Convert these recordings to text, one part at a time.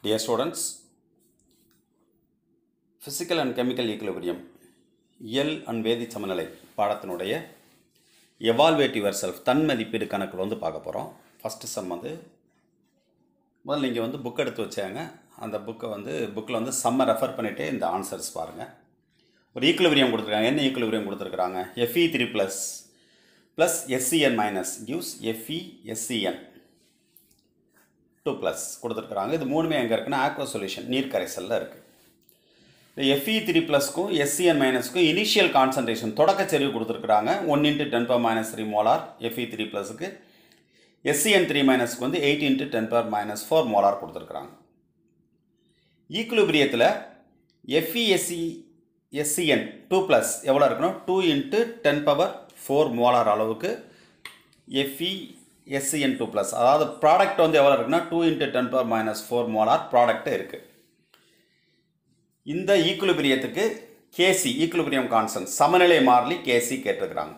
Dear students, Physical and Chemical Equilibrium இயல் and வேதி சமநிலை பாடத்தினுடைய எவால்வேட் யுவர் செல்ஃப் தன் மதிப்பீடு கணக்கில் வந்து பார்க்க போகிறோம் ஃபஸ்ட்டு சம் வந்து முதல்ல நீங்கள் வந்து புக் எடுத்து வச்சாங்க அந்த புக்கை வந்து புக்கில் வந்து செம்மை ரெஃபர் பண்ணிவிட்டு இந்த ஆன்சர்ஸ் பாருங்கள் ஒரு ஈக்குலிபிரியம் கொடுத்துருக்காங்க என்ன ஈக்குலிபிரியம் கொடுத்துருக்குறாங்க FE three plus plus SCN minus gives FE SCN two plus கொடுத்துருக்குறாங்க இது மூணுமே எங்கே இருக்குன்னா ஆக்வா சொல்யூஷன் நீர் கரைசலில் இருக்குது இந்த எஃப்இ த்ரீ ப்ளஸ்க்கும் எஸ்சிஎன் மைனஸ்க்கும் இனிஷியல் கான்சன்ட்ரேஷன் தொடக்க செறிவு கொடுத்துருக்குறாங்க one into ten power minus three molar FE three ப்ளஸுக்கு எஸ்சிஎன் த்ரீ மைனஸ்க்கு வந்து eight into ten power minus four molar கொடுத்துருக்குறாங்க ஈக்குலிபிரியத்தில் எஃப்இஎஸ்சி எஸ்சிஎன் டூ ப்ளஸ் எவ்வளோ இருக்கணும் two into ten power four molar அளவுக்கு எஃப்இ எஸ்சிஎன் டூ ப்ளஸ் அதாவது product வந்து எவ்வளோ இருக்குன்னா two into ten power minus four molar product இருக்குது இந்த ஈக்குலிபிரியத்துக்கு கேசி ஈக்குலிபிரியம் கான்சன்ட் சமநிலை மாறிலி கேசி கேட்டிருக்கிறாங்க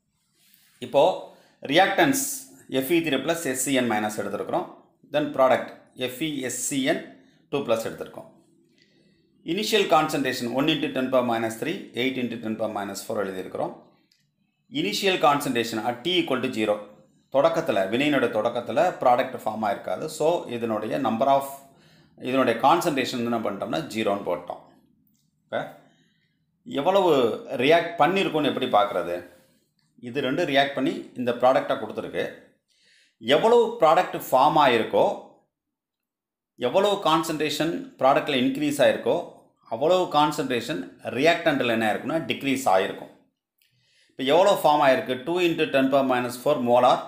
இப்போது reactants FE three plus SCN minus எடுத்திருக்கிறோம் then product FE SCN two plus எடுத்திருக்கோம் initial concentration one into ten power minus three eight into ten power minus four எழுதியிருக்கிறோம் initial concentration at T equal to zero தொடக்கத்தில் வினையினுடைய தொடக்கத்தில் product form ஆயிருக்காது so இதனுடைய number of இதனுடைய concentration என்ன பண்ணிட்டோம்னா ஜீரோன்னு போட்டோம் ஓகே எவ்வளவு ரியாக்ட் பண்ணியிருக்கோன்னு எப்படி பார்க்குறது இது ரெண்டு ரியாக்ட் பண்ணி இந்த ப்ராடக்டை கொடுத்துருக்கு எவ்வளவு ப்ராடக்ட் ஃபார்ம் ஆகிருக்கோ எவ்வளவு கான்சன்ட்ரேஷன் ப்ராடக்டில் இன்க்ரீஸ் ஆகிருக்கோ அவ்வளவு கான்சன்ட்ரேஷன் ரியாக்டண்ட்டில் என்ன இருக்குன்னா டிக்ரீஸ் ஆகிருக்கும் இப்போ எவ்வளோ ஃபார்ம் ஆகிருக்கு two into ten power minus four molar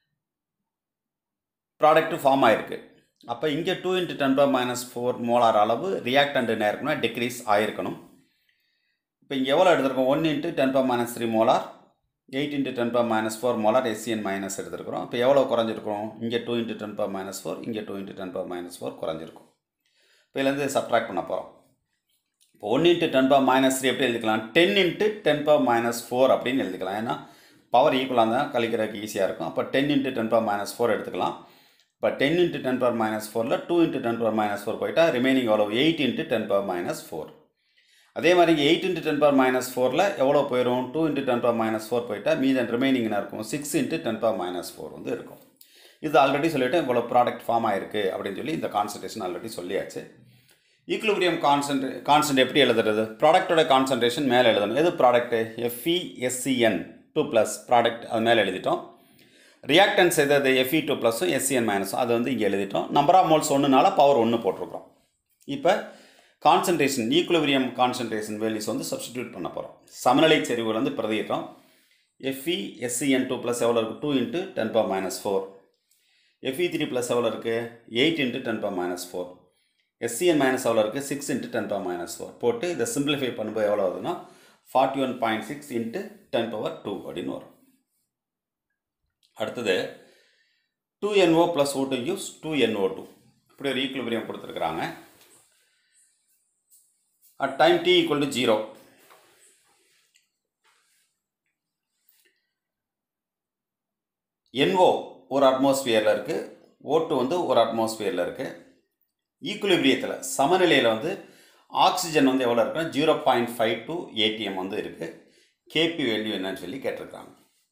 product form ஆகிருக்கு அப்போ இங்கே two into ten power minus four molar அளவு ரியாக்டண்ட் என்ன இருக்குன்னா டிக்ரீஸ் ஆகிருக்கணும் இப்போ இங்கே எவ்வளோ எடுத்திருக்கோம் one into ten power minus three molar eight into ten power minus four molar SCN minus எடுத்துருக்கிறோம் இப்போ எவ்வளோ குறைஞ்சிருக்கிறோம் இங்கே two into ten power minus four இங்கே two into ten power minus four குறைஞ்சிருக்கும் இப்போ இதுலேருந்து சப்ட்ராக்ட் பண்ண போகிறோம் இப்போ one into ten power minus three எப்படி எழுதிக்கலாம் ten into ten power minus four அப்படின்னு எழுதிக்கலாம் ஏன்னா பவர் ஈக்குவலாக இருந்தால் கழிக்கிறதுக்கு ஈஸியாக இருக்கும் அப்போ ten into ten power minus four எடுத்துக்கலாம் இப்போ ten into ten power minus ஃபோரில் two into ten power minus four போயிட்டா ரிமைனிங் எவ்வளோ eight into ten power minus four அதே மாதிரி இங்கே eight into ten power minus ஃபோரில் எவ்வளோ போயிடும் two into ten power minus four போயிட்டா மீதன் ரிமைனிங் என்ன இருக்கும் six into ten power minus four வந்து இருக்கும் இது ஆல்ரெடி சொல்லிவிட்டு இவ்வளோ ப்ராடக்ட் ஃபார்ம் ஆயிருக்கு அப்படின்னு சொல்லி இந்த கான்சன்ட்ரேஷன் ஆல்ரெடி சொல்லியாச்சு ஈக்குலிபிரியம் கான்சன்ட் கான்சன்ட் எப்படி எழுதுறது ப்ராடக்டோட கான்சன்ட்ரேஷன் மேலே எழுதணும் எது product FE SCN two plus product அது மேலே எழுதிட்டோம் ரியாக்டன்ஸ் எது எஃப்இ டூ ப்ளஸும் எஸ்சிஎன் மைனஸும் அது வந்து இங்கே எழுதிட்டோம் நம்பர் ஆஃப் மோல்ஸ் ஒன்றுனால பவர் ஒன்று போட்டிருக்கிறோம் இப்போ கான்சன்ட்ரேஷன் ஈக்குலிபிரியம் கான்சன்ட்ரேஷன் வேல்யூஸ் வந்து சப்ஸ்டிடியூட் பண்ண போகிறோம் சமநிலை செறிவுகள் வந்து பிரதியிட்டோம் எஃப்இ எஸ்சிஎன் டூ ப்ளஸ் எவ்வளோ இருக்குது two into ten power minus four FE three plus எவ்வளோ இருக்குது eight into ten power minus four SCN minus எவ்வளோ இருக்குது six into ten power minus four போட்டு இதை சிம்பிளிஃபை பண்ணும்போது எவ்வளோ வருதுன்னா forty one point six into ten power two அப்படின்னு வரும் அடுத்தது two N O plus O two use two N O two இப்படி ஒரு ஈக்குலிபிரியம் கொடுத்துருக்குறாங்க at time T equal to zero N O ஒரு அட்மாஸ்பியரில் இருக்குது ஓட்டு வந்து ஒரு அட்மாஸ்பியரில் இருக்குது ஈக்குலிபிரியத்தில் சமநிலையில் வந்து ஆக்சிஜன் வந்து எவ்வளோ இருக்குன்னா zero point five two ATM வந்து இருக்குது கேபி வேல்யூ என்னன்னு சொல்லி கேட்டிருக்காங்க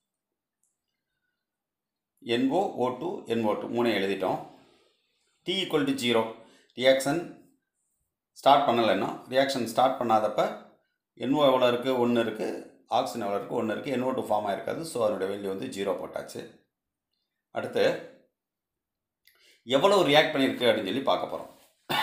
N O O two N O two மூணு எழுதிட்டோம் T equal to zero reaction start பண்ணலைன்னா ரியாக்ஷன் ஸ்டார்ட் பண்ணாதப்ப என்ஓ எவ்வளோ இருக்குது ஒன்று இருக்குது ஆக்சிஜன் எவ்வளோ இருக்குது ஒன்று இருக்குது என்ஓ டூ ஃபார்ம் ஆகிருக்காது ஸோ அதனுடைய வேல்யூ வந்து ஜீரோ போட்டாச்சு அடுத்து எவ்வளோ ரியாக்ட் பண்ணியிருக்கு அப்படின்னு சொல்லி பார்க்க போகிறோம்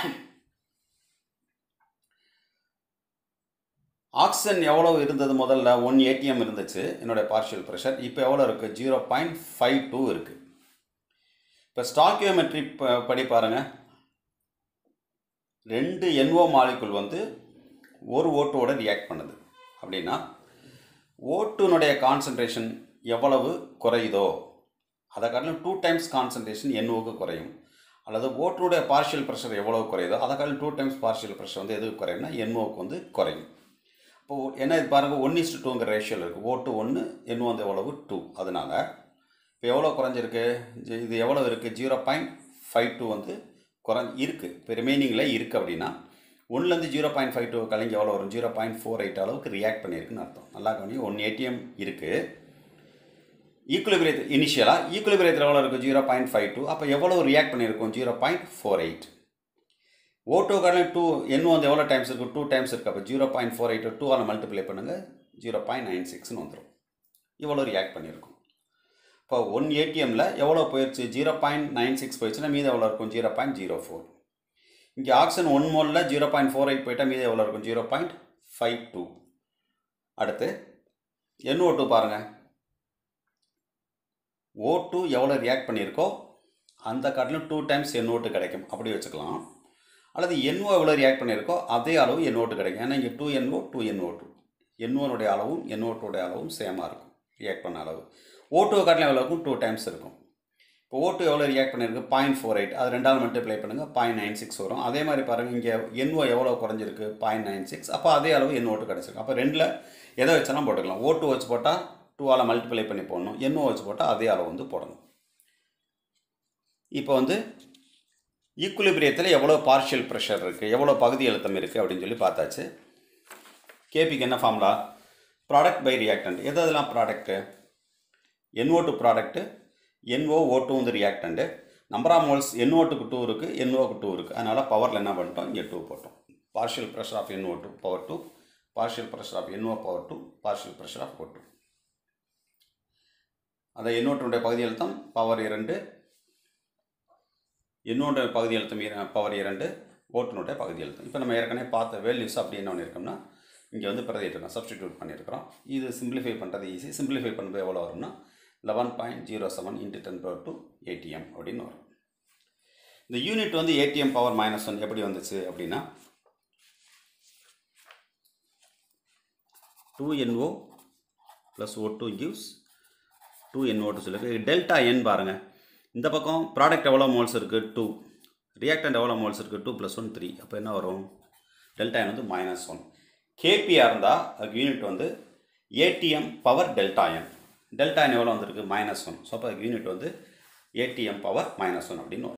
ஆக்சிஜன் எவ்வளோ இருந்தது முதல்ல ஒன் ஏடிஎம் இருந்துச்சு என்னுடைய பார்ஷியல் ப்ரெஷர் இப்போ எவ்வளோ இருக்குது ஜீரோ பாயிண்ட் ஃபைவ் டூ இருக்குது இப்போ ஸ்டாக்கியோமெட்ரி படி பாருங்கள் ரெண்டு என்ஓ மாலிகுல் வந்து ஒரு ஓட்டோட ரியாக்ட் பண்ணுது அப்படின்னா ஓட்டுனுடைய கான்சன்ட்ரேஷன் எவ்வளவு குறையுதோ அதை காட்டிலும் டூ டைம்ஸ் கான்சன்ட்ரேஷன் என்ஓக்கு குறையும் அல்லது ஓட்டுனுடைய பார்ஷியல் ப்ரெஷர் எவ்வளோ குறையுதோ அதை காட்டிலும் டூ டைம்ஸ் பார்ஷியல் ப்ரெஷர் வந்து எதுக்கு குறையும்னா என்ஓக்கு வந்து குறையும் இப்போது என்ன இது பாருங்கள் ஒன் இஸ்டு டூங்கிற ரேஷியோவில் இருக்குது ஓட்டு ஒன்று என்ஓ வந்து எவ்வளவு டூ அதனால் இப்போ எவ்வளோ குறைஞ்சிருக்கு இது எவ்வளோ இருக்குது ஜீரோ பாயிண்ட் ஃபைவ் டூ வந்து குறை இருக்குது இப்போ ரிமைனிங்கில் இருக்குது அப்படின்னா ஒன்றுலேருந்து ஜீரோ பாயிண்ட் ஃபைவ் டூ கலைஞ்சு எவ்வளோ வரும் ஜீரோ பாயிண்ட் ஃபோர் எயிட் அளவுக்கு ரியாக்ட் பண்ணியிருக்குன்னு அர்த்தம் நல்லா கவனி ஒன் ஏடிஎம் இருக்குது ஈக்குலிபிரியத்தில் இனிஷியலாக ஈக்குலிபிரியத்தில் எவ்வளோ இருக்குது ஜீரோ பாயிண்ட் ஃபைவ் டூ அப்போ எவ்வளோ ரியாக்ட் பண்ணியிருக்கும் ஜீரோ பாயிண்ட் ஃபோர் எயிட் ஓட்டோ கார்டில் டூ என்ன வந்து எவ்வளோ டைம்ஸ் இருக்குது டூ டைம்ஸ் இருக்குது அப்போ zero point four eight two all multiply பண்ணுங்கள் ஜீரோ பாயிண்ட் நைன் சிக்ஸ்னு வந்துடும் இவ்வளோ ரியாக்ட் பண்ணியிருக்கும் இப்போ ஒன் ஏடிஎம்மில் எவ்வளோ போயிடுச்சு ஜீரோ பாயிண்ட் நைன் சிக்ஸ் போயிடுச்சுன்னா மீது எவ்வளோ இருக்கும் ஜீரோ பாயிண்ட் ஜீரோ ஃபோர் இங்கே ஆக்சிஜன் ஒன் மோலில் ஜீரோ பாயிண்ட் ஃபோர் எயிட் போயிட்டால் மீது எவ்வளோ இருக்கும் ஜீரோ பாயிண்ட் ஃபைவ் டூ அடுத்து NO2 டூ பாருங்கள் ஓ டூ எவ்வளோ ரியாக்ட் பண்ணியிருக்கோ அந்த காட்டிலும் டூ டைம்ஸ் NO2 கிடைக்கும் அப்படி வச்சுக்கலாம் அல்லது NO எவ்வளோ ரியாக்ட் பண்ணியிருக்கோ அதே அளவு NO2 கிடைக்கும் ஏன்னா இங்கே two NO two NO2 two NO-னுடைய அளவும் NO2 அளவும் சேமாக இருக்கும் ரியாக்ட் பண்ண அளவு ஓ டூ காட்டிலும் எவ்வளோ இருக்கும் டூ டைம்ஸ் இருக்கும் இப்போ ஓ டூ எவ்வளோ ரியாக்ட் பண்ணியிருக்கு பாயிண்ட் ஃபோர் எயிட் அது ரெண்டாவது மல்டிப்ளை பண்ணுங்கள் பாயிண்ட் நைன் சிக்ஸ் வரும் அதே மாதிரி பாருங்கள் இங்கே NO எவ்வளோ குறைஞ்சிருக்கு பாயிண்ட் நைன் சிக்ஸ் அப்போ அதே அளவு NO2 கிடச்சிருக்கு அப்போ ரெண்டில் எதை வச்சாலும் போட்டுக்கலாம் ஓ டூ வச்சு போட்டால் டூவால் மல்டிப்ளை பண்ணி போடணும் NO வச்சு போட்டால் அதே அளவு வந்து போடணும் இப்போ வந்து ஈக்குலிபிரியத்தில் எவ்வளோ பார்ஷியல் ப்ரெஷர் இருக்குது எவ்வளோ பகுதி அழுத்தம் இருக்குது அப்படின்னு சொல்லி பார்த்தாச்சு கேபிக்கு என்ன ஃபார்முலா ப்ராடக்ட் பை ரியாக்டன்ட் எது அதெல்லாம் product NO2 two product NO O two வந்து ரியாக்டண்ட்டு நம்பர் ஆஃப் மோல்ஸ் NO2க்கு டூ இருக்குது NOக்கு டூ இருக்குது அதனால் பவரில் என்ன பண்ணிட்டோம் இங்கே டூ போட்டோம் partial pressure of NO two power two partial pressure of NO power two partial pressure of O two அதை NO2 பகுதி அழுத்தம் பவர் இரண்டு என்னோட பகுதி அழுத்தம் இர- பவர் இரண்டு ஓட்டுனுடைய பகுதி அழுத்தம் இப்போ நம்ம ஏற்கனவே பார்த்த வேல்யூஸ் அப்படி என்ன பண்ணியிருக்கோம்னா இங்கே வந்து பிரதியிட்டிருக்கோம் சப்ஸ்டிடியூட் பண்ணியிருக்கிறோம் இது சிம்பிளிஃபை பண்ணுறது ஈஸி சிம்பிளிஃபை பண்ணுறது எவ்வளோ வரும்னா eleven point zero seven into ten power two ATM அப்படின்னு வரும் இந்த யூனிட் வந்து ஏடிஎம் பவர் மைனஸ் ஒன் எப்படி வந்துச்சு அப்படின்னா two N O plus O two gives two N O two சொல்லி டெல்டா என் பாருங்கள் இந்த பக்கம் ப்ராடக்ட் எவ்வளோ மோல்ஸ் இருக்குது டூ ரியாக்டன்ட் எவ்வளோ மோல்ஸ் இருக்குது டூ ப்ளஸ் ஒன் த்ரீ அப்போ என்ன வரும் டெல்டா என் வந்து மைனஸ் ஒன் கேபியாக இருந்தால் அதுக்கு யூனிட் வந்து ATM power delta N delta N எவ்வளோ வந்திருக்கு மைனஸ் ஒன் ஸோ அப்போ அதுக்கு யூனிட் வந்து ஏடிஎம் பவர் மைனஸ் ஒன் அப்படின்னு வரும்